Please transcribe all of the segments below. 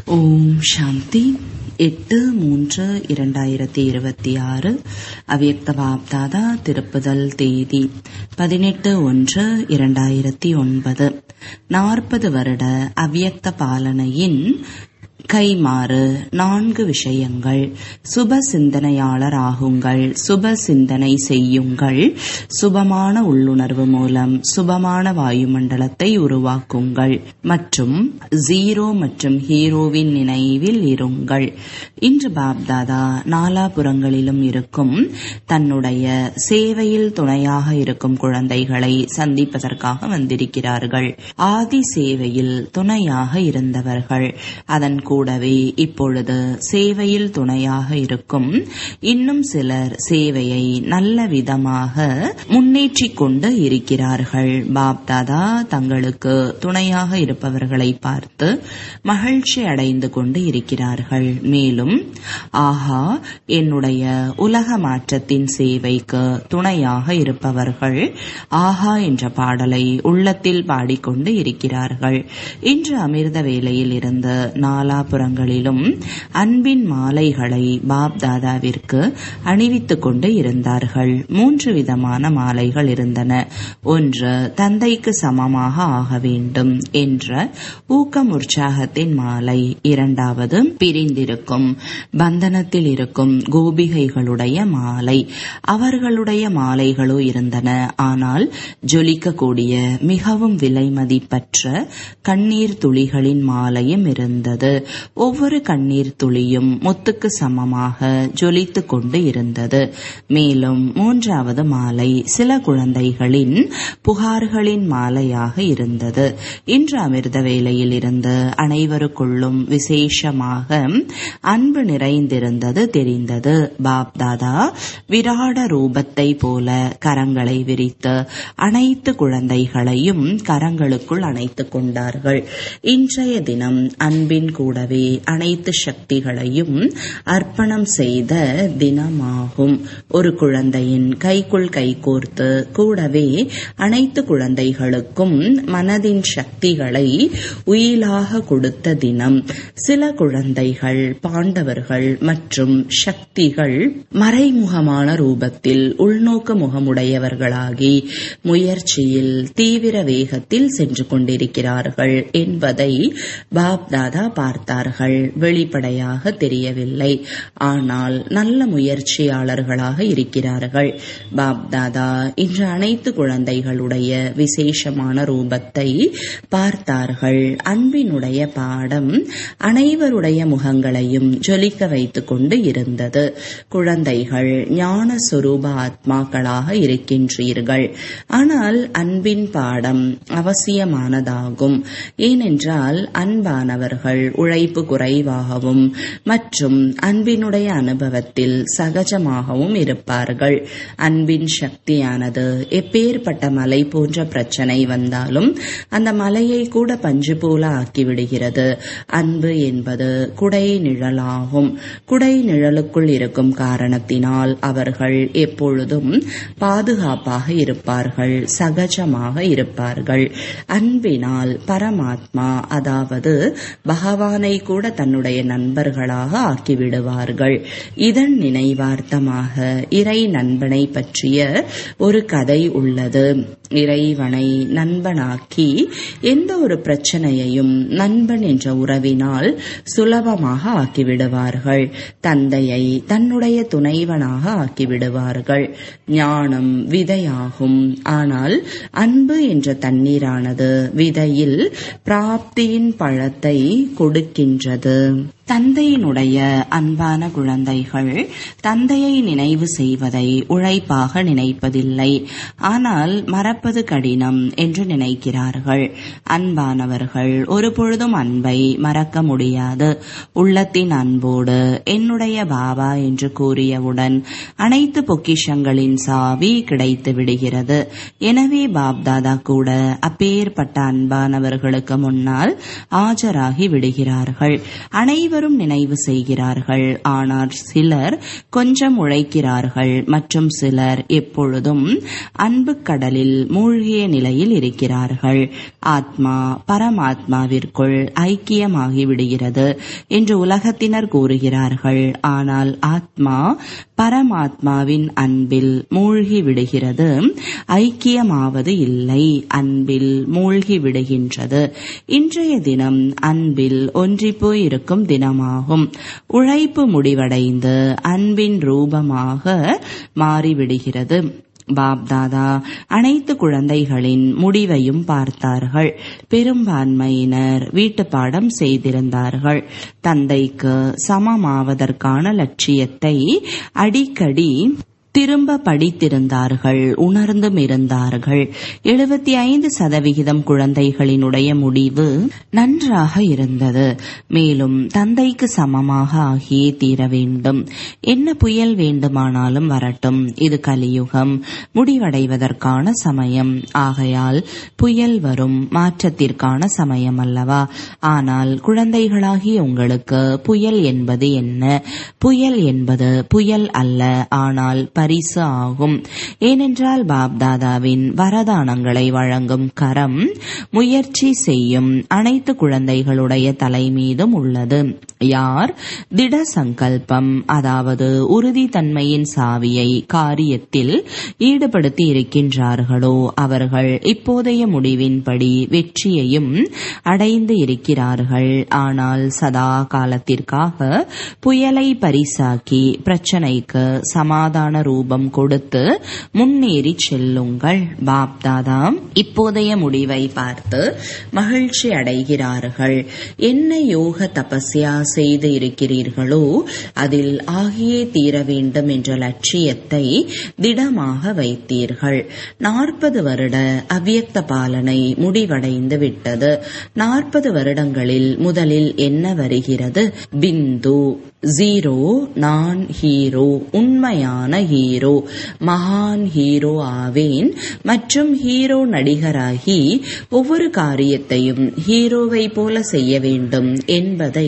ஓம் சாந்தி எட்டு மூன்று இரண்டாயிரத்தி இருபத்தி ஆறு அவ்யக்த வாப்தாதா திருப்புதல் தேதி பதினெட்டு ஒன்று இரண்டாயிரத்தி ஒன்பது நாற்பது வருட அவ்யக்த பாலனையின் கைமாறு நான்கு விஷயங்கள் சுப சிந்தனையாளர் ஆகுங்கள் சுப சிந்தனை செய்யுங்கள் சுபமான உள்ளுணர்வு மூலம் சுபமான வாயுமண்டலத்தை உருவாக்குங்கள் மற்றும் ஜீரோ மற்றும் ஹீரோவின் நினைவில் இருங்கள் இன்று பாப்தாதா நாலாபுறங்களிலும் இருக்கும் தன்னுடைய சேவையில் துணையாக இருக்கும் குழந்தைகளை சந்திப்பதற்காக வந்திருக்கிறார்கள் ஆதி சேவையில் துணையாக இருந்தவர்கள் அதன் கூடவே இப்பொழுது சேவையில் துணையாக இருக்கும் இன்னும் சிலர் சேவையை நல்ல விதமாக முன்னேற்றிக் கொண்டு இருக்கிறார்கள் பாப்தாதா தங்களுக்கு துணையாக இருப்பவர்களை பார்த்து மகிழ்ச்சி அடைந்து கொண்டு இருக்கிறார்கள் மேலும் ஆஹா என்னுடைய உலக மாற்றத்தின் சேவைக்கு துணையாக இருப்பவர்கள் ஆஹா என்ற பாடலை உள்ளத்தில் பாடிக்கொண்டு இருக்கிறார்கள் இன்று அமிர்த வேளையில் இருந்து நாலா புறங்களிலும் அன்பின் மாலைகளை பாப் தாதாவிற்கு அணிவித்துக் கொண்டு இருந்தார்கள் மூன்று விதமான மாலைகள் இருந்தன ஒன்று தந்தைக்கு சமமாக ஆக வேண்டும் என்ற ஊக்கம் உற்சாகத்தின் மாலை இரண்டாவது பிரிந்திருக்கும் பந்தனத்தில் இருக்கும் கோபிகைகளுடைய மாலை அவர்களுடைய மாலைகளோ இருந்தன ஆனால் ஜொலிக்கக்கூடிய மிகவும் விலை மதிப்பற்ற கண்ணீர் துளிகளின் மாலையும் இருந்தது ஒவ்வொரு கண்ணீர் துளியும் முத்துக்கு சமமாக ஜொலித்துக் கொண்டு இருந்தது மேலும் மூன்றாவது மாலை சில குழந்தைகளின் புகார்களின் மாலையாக இருந்தது இன்று அமிர்த வேளையில் இருந்து அனைவருக்குள்ளும் விசேஷமாக அன்பு நிறைந்திருந்தது தெரிந்தது பாப் தாதா விராட ரூபத்தை போல கரங்களை விரித்து அனைத்து குழந்தைகளையும் கரங்களுக்குள் அணைத்துக் கொண்டார்கள் இன்றைய தினம் அன்பின் கூடவே அனைத்து சக்திகளையும் அர்ப்பணம் செய்த தினமாகும் ஒரு குழந்தையின் கைக்குள் கைகோர்த்து கூடவே அனைத்து குழந்தைகளுக்கும் மனதின் சக்திகளை உயிலாக கொடுத்த தினம் சில குழந்தைகள் பாண்டவர்கள் மற்றும் சக்திகள் மறைமுகமான ரூபத்தில் உள்நோக்க முகமுடையவர்களாகி முயற்சியில் தீவிர வேகத்தில் சென்று கொண்டிருக்கிறார்கள் என்பதை பாப் தாதா பார்த்தார்கள் வெளிப்படையாக தெரியவில்லை ஆனால் நல்ல முயற்சியாளர்களாக இருக்கிறார்கள் பாப் தாதா இன்று அனைத்து குழந்தைகளுடைய விசேஷமான ரூபத்தை பார்த்தார்கள் அன்பினுடைய பாடம் அனைவருடைய முகங்களையும் ஜொலிக்க வைத்துக் கொண்டு இருந்தது குழந்தைகள் ஞான சொரூப ஆத்மாக்களாக இருக்கின்றீர்கள் ஆனால் அன்பின் பாடம் அவசியமானதாகும் ஏனென்றால் அன்பானவர்கள் உழைப்பு குறைவாகவும் மற்றும் அன்பினுடைய அனுபவத்தில் சகஜமாகவும் இருப்பார்கள் அன்பின் சக்தியானது எப்பேற்பட்ட மலை போன்ற பிரச்சனை வந்தாலும் அந்த மலையை கூட பஞ்சு போல ஆக்கிவிடுகிறது அன்பு என்பது குடை நிழலாகும் குடை நிழலுக்குள் இருக்கும் காரணத்தினால் அவர்கள் எப்பொழுதும் பாதுகாப்பாக இருப்பார்கள் சகஜமாக இருப்பார்கள் அன்பினால் பரமாத்மா அதாவது பகவானை கூட தன்னுடைய நண்பர்களாக ஆக்கிவிடுவார்கள் இதன் நினைவார்த்தமாக இறை நண்பனை பற்றிய ஒரு கதை உள்ளது இறைவனை நண்பனாக்கி எந்த ஒரு பிரச்சனையையும் நண்பன் என்ற உறவினால் சுலபமாக ஆக்கிவிடுவார்கள் தந்தையை தன்னுடைய துணைவனாக ஆக்கிவிடுவார்கள் ஞானம் விதையாகும் ஆனால் அன்பு என்ற தண்ணீரானது விதையில் பிராப்தியின் பழத்தை கொடுக்கின்றது தந்தையினுடைய அன்பான குழந்தைகள் தந்தையை நினைவு செய்வதை உழைப்பாக நினைப்பதில்லை ஆனால் மறப்பது கடினம் என்று நினைக்கிறார்கள் அன்பானவர்கள் ஒரு பொழுதும் அன்பை மறக்க முடியாது உள்ளத்தின் அன்போடு என்னுடைய பாபா என்று கூறியவுடன் அனைத்து பொக்கிஷங்களின் சாவி கிடைத்து விடுகிறது எனவே பாப்தாதா கூட அப்பேற்பட்ட அன்பானவர்களுக்கு முன்னால் ஆஜராகி விடுகிறார்கள் அனைவரும் அனைவரும் நினைவு செய்கிறார்கள் ஆனால் சிலர் கொஞ்சம் உழைக்கிறார்கள் மற்றும் சிலர் எப்பொழுதும் அன்பு கடலில் மூழ்கிய நிலையில் இருக்கிறார்கள் ஆத்மா பரமாத்மாவிற்குள் ஐக்கியமாகி விடுகிறது என்று உலகத்தினர் கூறுகிறார்கள் ஆனால் ஆத்மா பரமாத்மாவின் அன்பில் மூழ்கி விடுகிறது ஐக்கியமாவது இல்லை அன்பில் மூழ்கி விடுகின்றது இன்றைய தினம் அன்பில் ஒன்றிப்போய் இருக்கும் தினமாகும் உழைப்பு முடிவடைந்து அன்பின் ரூபமாக மாறிவிடுகிறது பாப்தாதா அனைத்து குழந்தைகளின் முடிவையும் பார்த்தார்கள் பெரும்பான்மையினர் வீட்டு பாடம் செய்திருந்தார்கள் தந்தைக்கு சமமாவதற்கான லட்சியத்தை அடிக்கடி திரும்ப படித்திருந்தார்கள் உணர்ந்தும் இருந்தார்கள் எழுபத்தி ஐந்து சதவிகிதம் குழந்தைகளினுடைய முடிவு நன்றாக இருந்தது மேலும் தந்தைக்கு சமமாக ஆகியே தீர வேண்டும் என்ன புயல் வேண்டுமானாலும் வரட்டும் இது கலியுகம் முடிவடைவதற்கான சமயம் ஆகையால் புயல் வரும் மாற்றத்திற்கான சமயம் அல்லவா ஆனால் குழந்தைகளாகிய உங்களுக்கு புயல் என்பது என்ன புயல் என்பது புயல் அல்ல ஆனால் பரிசு ஆகும் ஏனென்றால் பாப்தாதாவின் வரதானங்களை வழங்கும் கரம் முயற்சி செய்யும் அனைத்து குழந்தைகளுடைய தலை மீதும் உள்ளது யார் திட சங்கல்பம் அதாவது உறுதித்தன்மையின் சாவியை காரியத்தில் ஈடுபடுத்தி இருக்கின்றார்களோ அவர்கள் இப்போதைய முடிவின்படி வெற்றியையும் அடைந்து இருக்கிறார்கள் ஆனால் சதா காலத்திற்காக புயலை பரிசாக்கி பிரச்சனைக்கு சமாதான ரூபம் கொடுத்து முன்னேறி செல்லுங்கள் பாப்தாதா இப்போதைய முடிவை பார்த்து மகிழ்ச்சி அடைகிறார்கள் என்ன யோக தபஸ்யா செய்து இருக்கிறீர்களோ அதில் ஆகியே தீர வேண்டும் என்ற லட்சியத்தை திடமாக வைத்தீர்கள் நாற்பது வருட அவ்யக்த பாலனை முடிவடைந்து விட்டது நாற்பது வருடங்களில் முதலில் என்ன வருகிறது பிந்து ஜீரோ நான் ஹீரோ உண்மையான ஹீரோ மகான் ஹீரோ ஆவேன் மற்றும் ஹீரோ நடிகராகி ஒவ்வொரு காரியத்தையும் ஹீரோவை போல செய்ய வேண்டும் என்பதை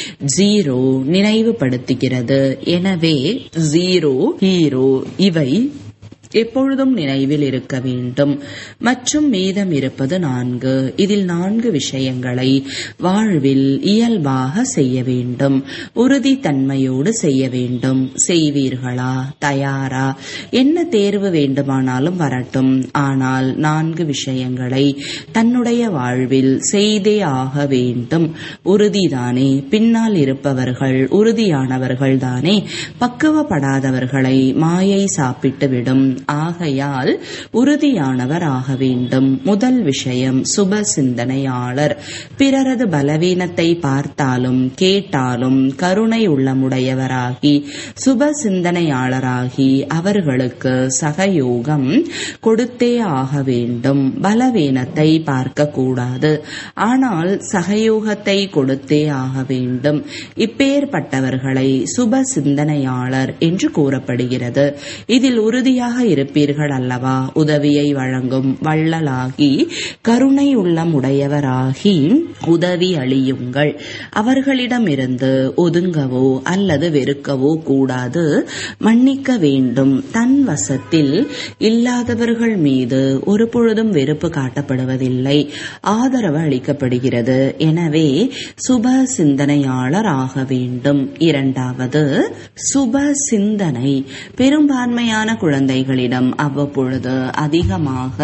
ஜீரோ நினைவுபடுத்துகிறது எனவே ஜீரோ ஹீரோ இவை எப்பொழுதும் நினைவில் இருக்க வேண்டும் மற்றும் மீதம் இருப்பது நான்கு இதில் நான்கு விஷயங்களை வாழ்வில் இயல்பாக செய்ய வேண்டும் உறுதித்தன்மையோடு செய்ய வேண்டும் செய்வீர்களா தயாரா என்ன தேர்வு வேண்டுமானாலும் வரட்டும் ஆனால் நான்கு விஷயங்களை தன்னுடைய வாழ்வில் செய்தே ஆக வேண்டும் உறுதிதானே பின்னால் இருப்பவர்கள் உறுதியானவர்கள் தானே பக்குவப்படாதவர்களை மாயை சாப்பிட்டுவிடும் ஆகையால் உறுதியானவர் ஆக வேண்டும் முதல் விஷயம் சுப சிந்தனையாளர் பிறரது பலவீனத்தை பார்த்தாலும் கேட்டாலும் கருணை உள்ளமுடையவராகி சுப சிந்தனையாளராகி அவர்களுக்கு சகயோகம் கொடுத்தே ஆக வேண்டும் பலவீனத்தை பார்க்க கூடாது ஆனால் சகயோகத்தை கொடுத்தே ஆக வேண்டும் இப்பேற்பட்டவர்களை சுப சிந்தனையாளர் என்று கூறப்படுகிறது இதில் உறுதியாக இருப்பீர்கள் அல்லவா உதவியை வழங்கும் வள்ளலாகி கருணை உள்ளமுடையவராகி உதவி அளியுங்கள் அவர்களிடமிருந்து ஒதுங்கவோ அல்லது வெறுக்கவோ கூடாது மன்னிக்க வேண்டும் தன் வசத்தில் இல்லாதவர்கள் மீது ஒரு பொழுதும் வெறுப்பு காட்டப்படுவதில்லை ஆதரவு அளிக்கப்படுகிறது எனவே சுப சிந்தனையாளர் ஆக வேண்டும் இரண்டாவது சுப சிந்தனை பெரும்பான்மையான குழந்தைகளிடம் அவ்வப்பொழுது அதிகமாக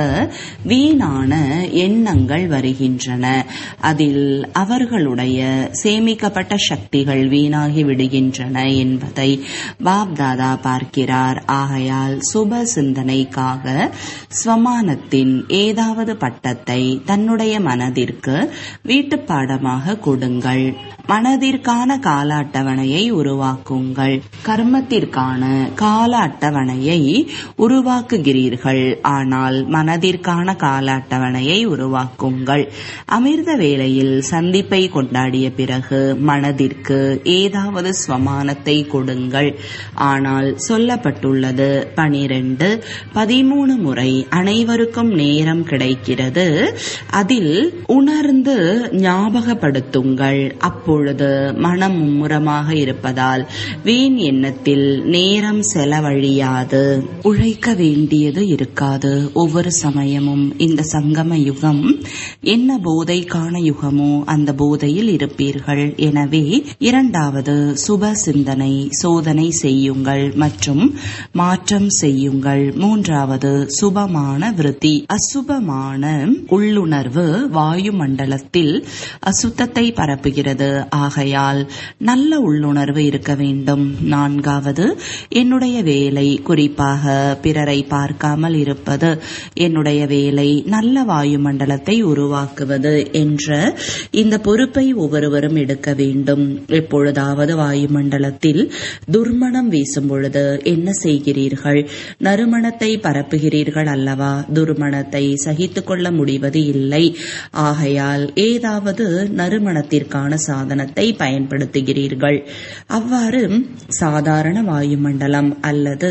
வீணான எண்ணங்கள் வருகின்றன அதில் அவர்களுடைய சேமிக்கப்பட்ட சக்திகள் வீணாகி விடுகின்றன என்பதை பாப்தாதா பார்க்கிறார் ஆகையால் சுப சிந்தனைக்காக ஸ்வமானத்தின் ஏதாவது பட்டத்தை தன்னுடைய மனதிற்கு வீட்டுப் பாடமாக கொடுங்கள் மனதிற்கான கால அட்டவணையை உருவாக்குங்கள் கர்மத்திற்கான கால அட்டவணையை உருவாக்குகிறீர்கள் ஆனால் மனதிற்கான கால அட்டவணையை உருவாக்குங்கள் அமிர்த வேளையில் சந்திப்பை கொண்டாடிய பிறகு மனதிற்கு ஏதாவது ஸ்வமானத்தை கொடுங்கள் ஆனால் சொல்லப்பட்டுள்ளது பனிரெண்டு பதிமூணு முறை அனைவருக்கும் நேரம் கிடைக்கிறது அதில் உணர்ந்து ஞாபகப்படுத்துங்கள் அப்பொழுது மனம் மும்முரமாக இருப்பதால் வீண் எண்ணத்தில் நேரம் செலவழியாது உழைக்க வேண்டியது இருக்காது ஒவ்வொரு சமயமும் இந்த சங்கம யுகம் என்ன போதைக்கான யுகமோ அந்த போதையில் இருப்பீர்கள் எனவே இரண்டாவது சுப சிந்தனை சோதனை செய்யுங்கள் மற்றும் மாற்றம் செய்யுங்கள் மூன்றாவது சுபமான விருத்தி அசுபமான உள்ளுணர்வு வாயு மண்டலத்தில் அசுத்தத்தை பரப்புகிறது ஆகையால் நல்ல உள்ளுணர்வு இருக்க வேண்டும் நான்காவது என்னுடைய வேலை குறிப்பாக பிறரை பார்க்காமல் இருப்பது என்னுடைய வேலை நல்ல வாயுமண்டலத்தை உருவாக்குவது என்ற இந்த பொறுப்பை ஒவ்வொருவரும் எடுக்க வேண்டும் எப்பொழுதாவது வாயுமண்டலத்தில் துர்மணம் வீசும் பொழுது என்ன செய்கிறீர்கள் நறுமணத்தை பரப்புகிறீர்கள் அல்லவா துர்மணத்தை சகித்துக் கொள்ள முடிவது இல்லை ஆகையால் ஏதாவது நறுமணத்திற்கான சாதனத்தை பயன்படுத்துகிறீர்கள் அவ்வாறு சாதாரண வாயுமண்டலம் அல்லது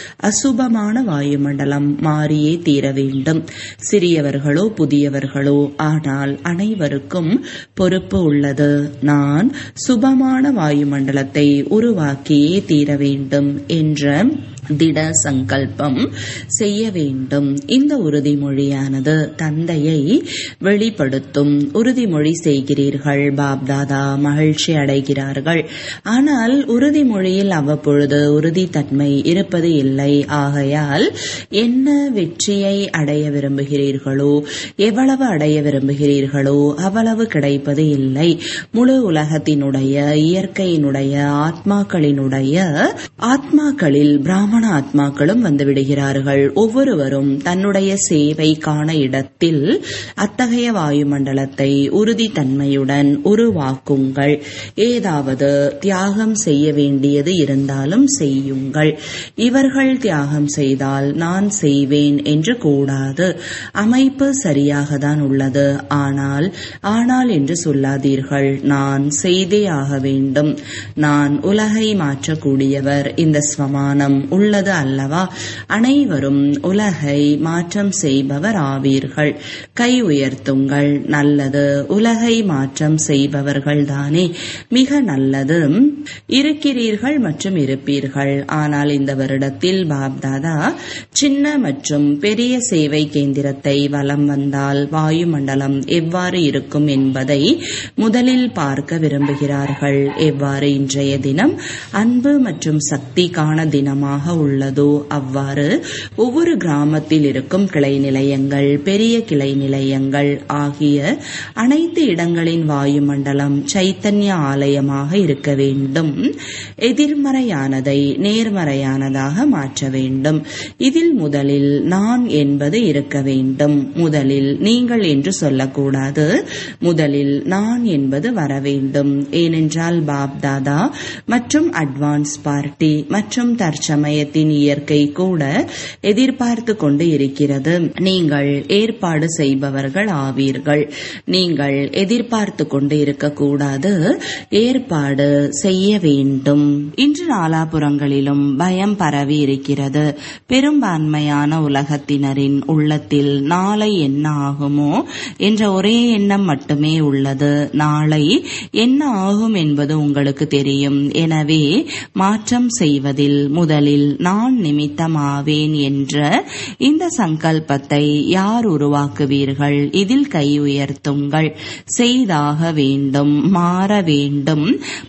அசுபமான வாயுமண்டலம் மாறியே தீர வேண்டும் சிறியவர்களோ புதியவர்களோ ஆனால் அனைவருக்கும் பொறுப்பு உள்ளது நான் சுபமான வாயுமண்டலத்தை உருவாக்கியே தீர வேண்டும் என்ற திட சங்கல்பம் செய்ய வேண்டும் இந்த உறுதிமொழியானது தந்தையை வெளிப்படுத்தும் உறுதிமொழி செய்கிறீர்கள் பாப்தாதா மகிழ்ச்சி அடைகிறார்கள் ஆனால் உறுதிமொழியில் அவ்வப்பொழுது உறுதித்தன்மை இருப்பது இல்லை ஆகையால் என்ன வெற்றியை அடைய விரும்புகிறீர்களோ எவ்வளவு அடைய விரும்புகிறீர்களோ அவ்வளவு கிடைப்பது இல்லை முழு உலகத்தினுடைய இயற்கையினுடைய ஆத்மாக்களினுடைய ஆத்மாக்களில் பிராமண ஆத்மாக்களும் வந்து விடுகிறார்கள் ஒவ்வொருவரும் தன்னுடைய சேவைக்கான இடத்தில் அத்தகைய வாயுமண்டலத்தை உறுதித்தன்மையுடன் உருவாக்குங்கள் ஏதாவது தியாகம் செய்ய வேண்டியது இருந்தாலும் செய்யுங்கள் இவர்கள் தியாகம் செய்தால் நான் செய்வேன் என்று கூடாது அமைப்பு சரியாக தான் உள்ளது ஆனால் ஆனால் என்று சொல்லாதீர்கள் நான் செய்தே ஆக வேண்டும் நான் உலகை மாற்றக்கூடியவர் இந்த ஸ்வமானம் உள்ளது அல்லவா அனைவரும் உலகை மாற்றம் செய்பவர் ஆவீர்கள் கை உயர்த்துங்கள் நல்லது உலகை மாற்றம் செய்பவர்கள் தானே மிக நல்லது இருக்கிறீர்கள் மற்றும் இருப்பீர்கள் ஆனால் இந்த வருடத்தில் பாப்தாதா சின்ன மற்றும் பெரிய சேவை கேந்திரத்தை வலம் வந்தால் வாயுமண்டலம் எவ்வாறு இருக்கும் என்பதை முதலில் பார்க்க விரும்புகிறார்கள் எவ்வாறு இன்றைய தினம் அன்பு மற்றும் சக்திக்கான தினமாக உள்ளதோ அவ்வாறு ஒவ்வொரு கிராமத்தில் இருக்கும் கிளை நிலையங்கள் பெரிய கிளை நிலையங்கள் ஆகிய அனைத்து இடங்களின் வாயுமண்டலம் சைத்தன்ய ஆலயமாக இருக்க வேண்டும் எதிர்மறையானதை நேர்மறையானதாக மாற்ற வேண்டும் இதில் முதலில் நான் என்பது இருக்க வேண்டும் முதலில் நீங்கள் என்று சொல்லக்கூடாது முதலில் நான் என்பது வர வேண்டும் ஏனென்றால் பாப் தாதா மற்றும் அட்வான்ஸ் பார்ட்டி மற்றும் தற்சமயத்தின் இயற்கை கூட எதிர்பார்த்து கொண்டு இருக்கிறது நீங்கள் ஏற்பாடு செய்பவர்கள் ஆவீர்கள் நீங்கள் எதிர்பார்த்து கொண்டு இருக்கக்கூடாது ஏற்பாடு செய்ய வேண்டும் இன்று நாலாபுறங்களிலும் பயம் பரவி இருக்கிறது பெரும்பான்மையான உலகத்தினரின் உள்ளத்தில் நாளை என்ன ஆகுமோ என்ற ஒரே எண்ணம் மட்டுமே உள்ளது நாளை என்ன ஆகும் என்பது உங்களுக்கு தெரியும் எனவே மாற்றம் செய்வதில் முதலில் நான் நிமித்தமாவேன் என்ற இந்த சங்கல்பத்தை யார் உருவாக்குவீர்கள் இதில் கை உயர்த்துங்கள் செய்தாக வேண்டும் மாற வேண்டும்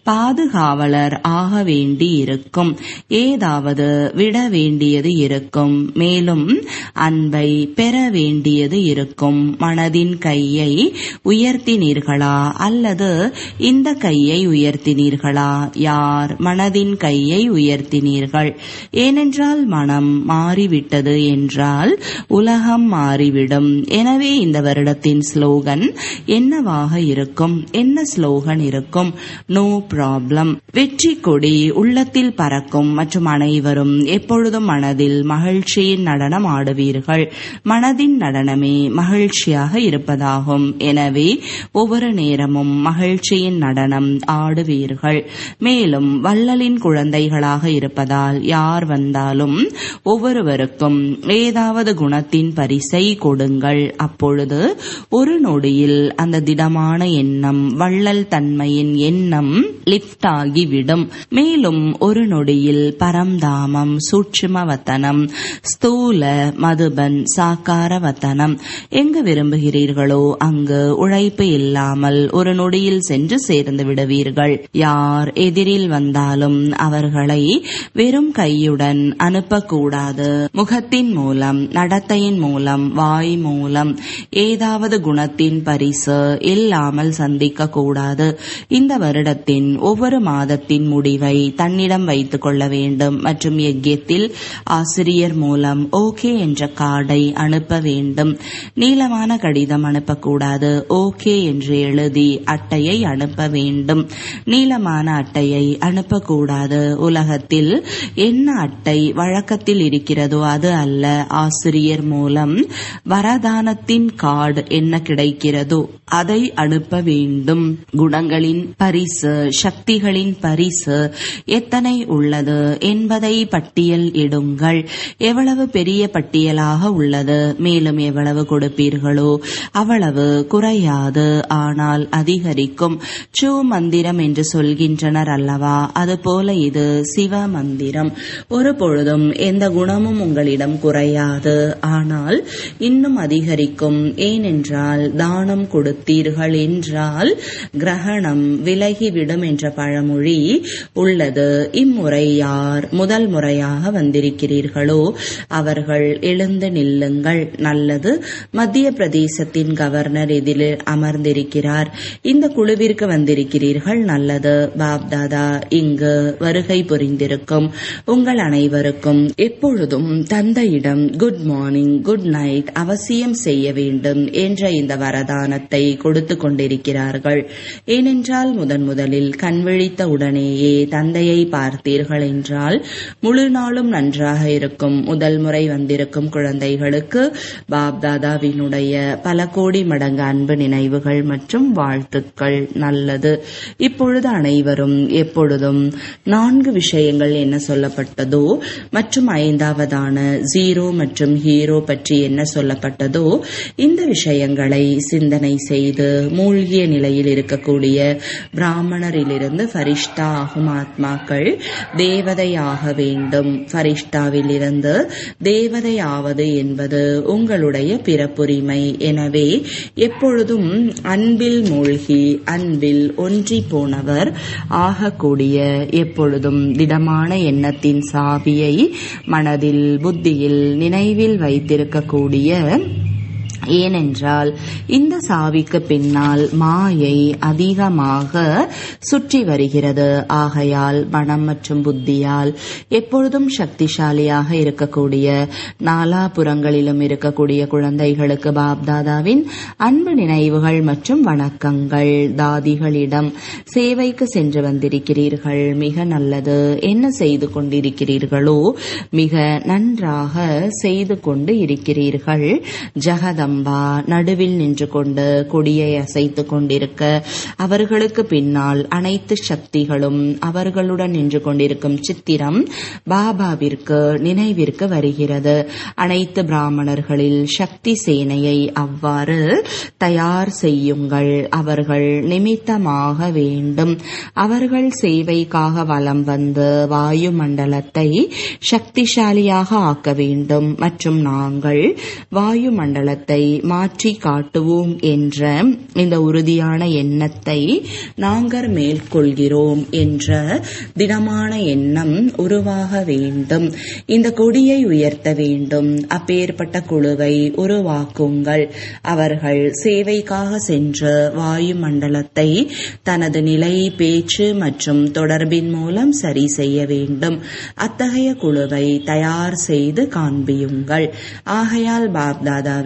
பாதுகாவலர் ஆக வேண்டி இருக்கும் ஏதாவது விட வேண்டியது இருக்கும் மேலும் அன்பை பெற வேண்டியது இருக்கும் மனதின் கையை உயர்த்தினீர்களா அல்லது இந்த கையை உயர்த்தினீர்களா யார் மனதின் கையை உயர்த்தினீர்கள் ஏனென்றால் மனம் மாறிவிட்டது என்றால் உலகம் மாறிவிடும் எனவே எனவே இந்த வருடத்தின் ஸ்லோகன் என்னவாக இருக்கும் என்ன ஸ்லோகன் இருக்கும் நோ ப்ராப்ளம் வெற்றி கொடி உள்ளத்தில் பறக்கும் மற்றும் அனைவரும் எப்பொழுதும் மனதில் மகிழ்ச்சியின் நடனம் ஆடுவீர்கள் மனதின் நடனமே மகிழ்ச்சியாக இருப்பதாகும் எனவே ஒவ்வொரு நேரமும் மகிழ்ச்சியின் நடனம் ஆடுவீர்கள் மேலும் வள்ளலின் குழந்தைகளாக இருப்பதால் யார் வந்தாலும் ஒவ்வொருவருக்கும் ஏதாவது குணத்தின் பரிசை கொடுங்கள் அப்பொழுது ஒரு நொடியில் அந்த திடமான எண்ணம் வள்ளல் தன்மையின் எண்ணம் லிப்ட் ஆகிவிடும் மேலும் ஒரு நொடியில் பரம்தாமம் சூட்சுமவத்தனம் ஸ்தூல மதுபன் சாக்கார வத்தனம் எங்கு விரும்புகிறீர்களோ அங்கு உழைப்பு இல்லாமல் ஒரு நொடியில் சென்று சேர்ந்து விடுவீர்கள் யார் எதிரில் வந்தாலும் அவர்களை வெறும் கையுடன் அனுப்பக்கூடாது முகத்தின் மூலம் நடத்தையின் மூலம் வாய் மூலம் ஏதாவது குணத்தின் பரிசு இல்லாமல் சந்திக்க கூடாது இந்த வருடத்தின் ஒவ்வொரு மாதத்தின் முடிவை தன்னிடம் வைத்துக் கொள்ள வேண்டும் மற்றும் யஜ்யத்தில் ஆசிரியர் மூலம் ஓகே என்ற கார்டை அனுப்ப வேண்டும் நீளமான கடிதம் அனுப்பக்கூடாது ஓகே என்று எழுதி அட்டையை அனுப்ப வேண்டும் நீளமான அட்டையை அனுப்பக்கூடாது உலகத்தில் என்ன அட்டை வழக்கத்தில் இருக்கிறதோ அது அல்ல ஆசிரியர் மூலம் வரதானத்தின் கார்டு என்ன கிடைக்கிறதோ அதை அனுப்ப வேண்டும் குணங்களின் பரிசு சக்திகளின் பரிசு எத்தனை உள்ளது என்பதை பட்டியல் இடுங்கள் எவ்வளவு பெரிய பட்டியலாக உள்ளது மேலும் எவ்வளவு கொடுப்பீர்களோ அவ்வளவு குறையாது ஆனால் அதிகரிக்கும் சூ மந்திரம் என்று சொல்கின்றனர் அல்லவா அதுபோல இது சிவ மந்திரம் ஒரு பொழுதும் எந்த குணமும் உங்களிடம் குறையாது ஆனால் இன்னும் அதிகரிக்கும் ஏனென்றால் தானம் கொடுத்தீர்கள் என்றால் கிரகணம் விலகிவிடும் என்ற பழமொழி உள்ளது இம்முறை யார் முதல் முறையாக வந்திருக்கிறீர்களோ அவர்கள் எழுந்து நில்லுங்கள் நல்லது மத்திய பிரதேசத்தின் கவர்னர் இதில் அமர்ந்திருக்கிறார் இந்த குழுவிற்கு வந்திருக்கிறீர்கள் நல்லது பாப்தாதா இங்கு வருகை புரிந்திருக்கும் உங்கள் அனைவருக்கும் எப்பொழுதும் தந்தையிடம் குட் மார்னிங் குட் நைட் அவசியம் செய்ய வேண்டும் என்ற இந்த வரதானத்தை கொடுத்து கொண்டிருக்கிறார்கள் ஏனென்றால் முதன் முதலில் கண்விழித்த உடனேயே தந்தையை பார்த்தீர்கள் என்றால் முழு நாளும் நன்றாக இருக்கும் முதல் முறை வந்திருக்கும் குழந்தைகளுக்கு பாப்தாதாவினுடைய பல கோடி மடங்கு அன்பு நினைவுகள் மற்றும் வாழ்த்துக்கள் நல்லது இப்பொழுது அனைவரும் எப்பொழுதும் நான்கு விஷயங்கள் என்ன சொல்லப்பட்டதோ மற்றும் ஐந்தாவதான ஜீரோ மற்றும் ஹீரோ பற்றி என்ன சொல்லப்பட்டதோ இந்த விஷயங்களை சிந்தனை செய்து மூழ்கிய நிலையில் இருக்கக்கூடிய பிராமணரிலிருந்து ஃபரிஷ்டா ஆகும் ஆத்மாக்கள் தேவதையாக வேண்டும் ஃபரிஷ்டாவில் இருந்து தேவதையாவது என்பது உங்களுடைய பிறப்புரிமை எனவே எப்பொழுதும் அன்பில் மூழ்கி அன்பில் ஒன்றி போனவர் ஆகக்கூடிய எப்பொழுதும் திடமான எண்ணத்தின் சாவியை மனதில் புத்தியில் நினைவில் வைத்திருக்கக்கூடிய ஏனென்றால் இந்த சாவிக்கு பின்னால் மாயை அதிகமாக சுற்றி வருகிறது ஆகையால் மனம் மற்றும் புத்தியால் எப்பொழுதும் சக்திசாலியாக இருக்கக்கூடிய நாலாபுறங்களிலும் இருக்கக்கூடிய குழந்தைகளுக்கு பாப்தாதாவின் அன்பு நினைவுகள் மற்றும் வணக்கங்கள் தாதிகளிடம் சேவைக்கு சென்று வந்திருக்கிறீர்கள் மிக நல்லது என்ன செய்து கொண்டிருக்கிறீர்களோ மிக நன்றாக செய்து கொண்டு இருக்கிறீர்கள் ஜெகதம்பா நடுவில் நின்று கொண்டு கொடியை அசைத்துக் கொண்டிருக்க அவர்களுக்கு பின்னால் அனைத்து சக்திகளும் அவர்களுடன் நின்று கொண்டிருக்கும் சித்திரம் பாபாவிற்கு நினைவிற்கு வருகிறது அனைத்து பிராமணர்களில் சக்தி சேனையை அவ்வாறு தயார் செய்யுங்கள் அவர்கள் நிமித்தமாக வேண்டும் அவர்கள் சேவைக்காக வலம் வந்து வாயு மண்டலத்தை சக்திசாலியாக ஆக்க வேண்டும் மற்றும் நாங்கள் வாயு மண்டலத்தை மாற்றி காட்டுவோம் என்ற இந்த உறுதியான எண்ணத்தை நாங்கள் மேற்கொள்கிறோம் என்ற திடமான எண்ணம் உருவாக வேண்டும் இந்த கொடியை உயர்த்த வேண்டும் அப்பேற்பட்ட குழுவை உருவாக்குங்கள் அவர்கள் சேவைக்காக சென்ற வாயு மண்டலத்தை தனது நிலை பேச்சு மற்றும் தொடர்பின் மூலம் சரி செய்ய வேண்டும் அத்தகைய குழுவை தயார் செய்து காண்பியுங்கள் ஆகையால் பாப்தாதாவிற்கு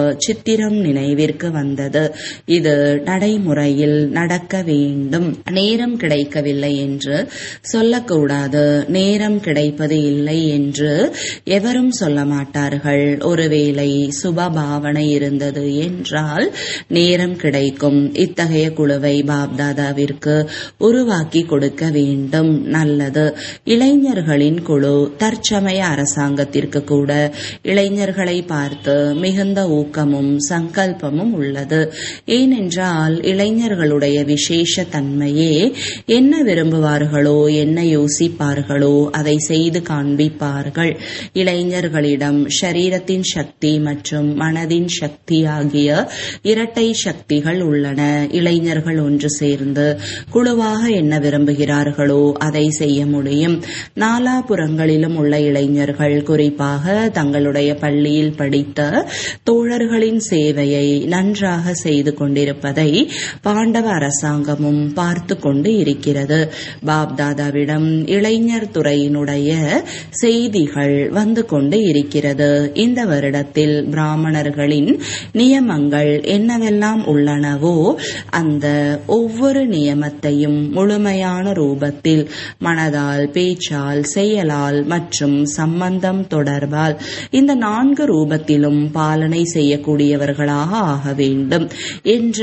சித்திரம் நினைவிற்கு வந்தது இது நடைமுறையில் நடக்க வேண்டும் நேரம் கிடைக்கவில்லை என்று சொல்லக்கூடாது நேரம் கிடைப்பது இல்லை என்று எவரும் சொல்ல மாட்டார்கள் ஒருவேளை சுபபாவனை இருந்தது என்றால் நேரம் கிடைக்கும் இத்தகைய குழுவை பாப்தாதாவிற்கு உருவாக்கி கொடுக்க வேண்டும் நல்லது இளைஞர்களின் குழு தற்சமய அரசாங்கத்திற்கு கூட இளைஞர்களை பார்த்து மிகுந்த ஊக்கமும் சங்கல்பமும் உள்ளது ஏனென்றால் இளைஞர்களுடைய விசேஷ தன்மையே என்ன விரும்புவார்களோ என்ன யோசிப்பார்களோ அதை செய்து காண்பிப்பார்கள் இளைஞர்களிடம் ஷரீரத்தின் சக்தி மற்றும் மனதின் சக்தி ஆகிய இரட்டை சக்திகள் உள்ளன இளைஞர்கள் ஒன்று சேர்ந்து குழுவாக என்ன விரும்புகிறார்களோ அதை செய்ய முடியும் நாலாபுறங்களிலும் உள்ள இளைஞர்கள் குறிப்பாக தங்களுடைய பள்ளியில் படித்த தோழர்களின் சேவையை நன்றாக செய்து கொண்டிருப்பதை பாண்டவ அரசாங்கமும் பார்த்து கொண்டு இருக்கிறது பாப்தாதாவிடம் இளைஞர் துறையினுடைய செய்திகள் வந்து கொண்டு இருக்கிறது இந்த வருடத்தில் பிராமணர்களின் நியமங்கள் என்னவெல்லாம் உள்ளனவோ அந்த ஒவ்வொரு நியமத்தையும் முழுமையான ரூபத்தில் மனதால் பேச்சால் செயலால் மற்றும் சம்பந்தம் தொடர்பால் இந்த நான்கு ரூபத்திலும் பாலனை செய்யக்கூடியவர்களாக ஆக வேண்டும் என்ற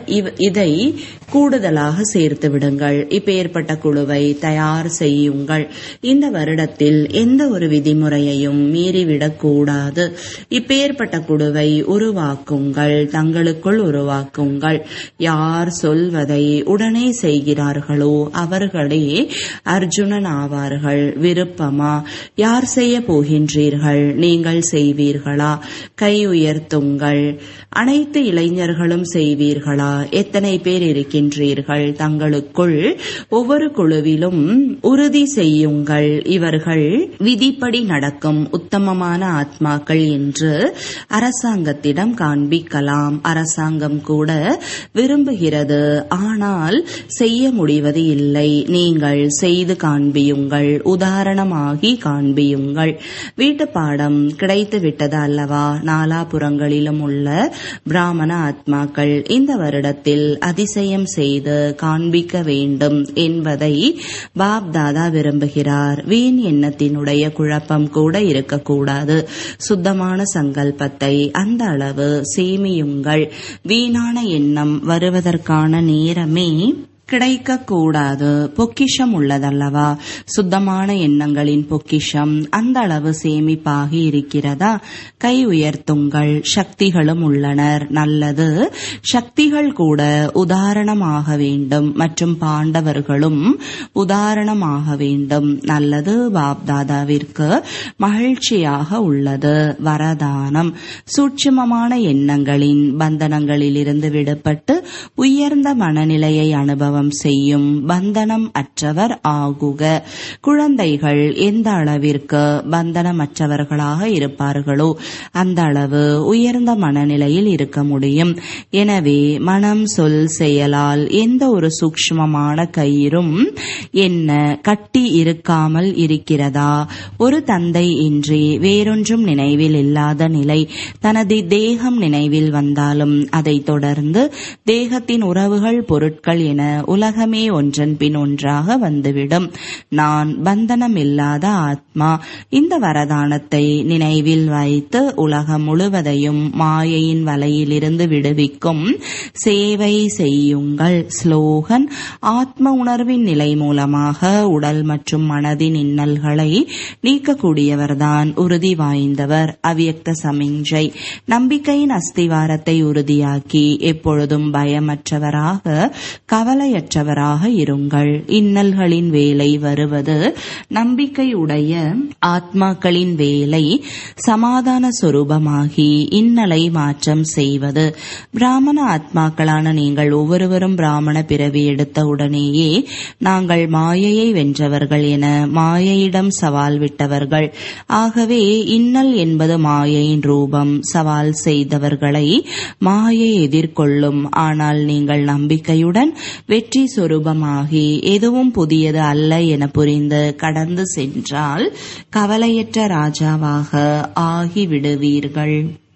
இதை கூடுதலாக சேர்த்து விடுங்கள் இப்பேற்பட்ட குழுவை தயார் செய்யுங்கள் இந்த வருடத்தில் எந்த ஒரு விதிமுறையையும் மீறிவிடக்கூடாது இப்பேற்பட்ட குழுவை உருவாக்குங்கள் தங்களுக்குள் உருவாக்குங்கள் யார் சொல்வதை உடனே செய்கிறார்களோ அவர்களே அர்ஜுனன் ஆவார்கள் விருப்பமா யார் செய்ய போகின்றீர்கள் நீங்கள் செய்வீர்களா கை உயர்த்துங்கள் அனைத்து இளைஞர்களும் செய்வீர்களா எத்தனை பேர் இருக்கின்றீர்கள் தங்களுக்குள் ஒவ்வொரு குழுவிலும் உறுதி செய்யுங்கள் இவர்கள் விதிப்படி நடக்கும் உத்தமமான ஆத்மாக்கள் என்று அரசாங்கத்திடம் காண்பிக்கலாம் அரசாங்கம் கூட விரும்புகிறது ஆனால் செய்ய முடிவது இல்லை நீங்கள் செய்து காண்பியுங்கள் உதாரணமாகி காண்பியுங்கள் வீட்டு பாடம் கிடைத்து விட்டது அல்லவா நாலாபுறங்களிலும் உள்ள பிராமண ஆத்மாக்கள் இந்த வருடத்தில் அதிசயம் செய்து காண்பிக்க வேண்டும் என்பதை பாப் தாதா விரும்புகிறார் வீண் எண்ணத்தினுடைய குழப்பம் கூட இருக்கக்கூடாது சுத்தமான சங்கல்பத்தை அந்த அளவு சேமியுங்கள் வீணான எண்ணம் வருவதற்கான நேரமே கிடைக்கக்கூடாது பொக்கிஷம் உள்ளதல்லவா சுத்தமான எண்ணங்களின் பொக்கிஷம் அந்த அளவு சேமிப்பாகி இருக்கிறதா கை உயர்த்துங்கள் சக்திகளும் உள்ளனர் நல்லது சக்திகள் கூட உதாரணமாக வேண்டும் மற்றும் பாண்டவர்களும் உதாரணமாக வேண்டும் நல்லது பாப்தாதாவிற்கு மகிழ்ச்சியாக உள்ளது வரதானம் சூட்சுமமான எண்ணங்களின் பந்தனங்களிலிருந்து விடுபட்டு உயர்ந்த மனநிலையை அனுபவம் செய்யும் பந்தனம் அற்றவர் ஆகுக குழந்தைகள் எந்த அளவிற்கு பந்தனமற்றவர்களாக இருப்பார்களோ அந்த அளவு உயர்ந்த மனநிலையில் இருக்க முடியும் எனவே மனம் சொல் செயலால் எந்த ஒரு சூக்ஷ்மமான கயிறும் என்ன கட்டி இருக்காமல் இருக்கிறதா ஒரு தந்தை இன்றி வேறொன்றும் நினைவில் இல்லாத நிலை தனது தேகம் நினைவில் வந்தாலும் அதை தொடர்ந்து தேகத்தின் உறவுகள் பொருட்கள் என உலகமே ஒன்றன் பின் ஒன்றாக வந்துவிடும் நான் பந்தனம் இல்லாத ஆத்மா இந்த வரதானத்தை நினைவில் வைத்து உலகம் முழுவதையும் மாயையின் வலையிலிருந்து விடுவிக்கும் சேவை செய்யுங்கள் ஸ்லோகன் ஆத்ம உணர்வின் நிலை மூலமாக உடல் மற்றும் மனதின் இன்னல்களை நீக்கக்கூடியவர்தான் உறுதி வாய்ந்தவர் அவ்யக்த சமிஞ்சை நம்பிக்கையின் அஸ்திவாரத்தை உறுதியாக்கி எப்பொழுதும் பயமற்றவராக கவலையற்றவராக இருங்கள் இன்னல்களின் வேலை வருவது நம்பிக்கையுடைய ஆத்மாக்களின் வேலை சமாதான சொரூபமாகி இன்னலை மாற்றம் செய்வது பிராமண ஆத்மாக்களான நீங்கள் ஒவ்வொருவரும் பிராமண பிறவி எடுத்த உடனேயே நாங்கள் மாயையை வென்றவர்கள் என மாயையிடம் சவால் விட்டவர்கள் ஆகவே இன்னல் என்பது மாயையின் ரூபம் சவால் செய்தவர்களை மாயை எதிர்கொள்ளும் ஆனால் நீங்கள் நம்பிக்கையுடன் வெற்றி சொரூபமாகி எதுவும் புதியது அல்ல என புரிந்து கடந்து சென்றால் கவலையற்ற ராஜாவாக ஆகிவிடுவீர்கள்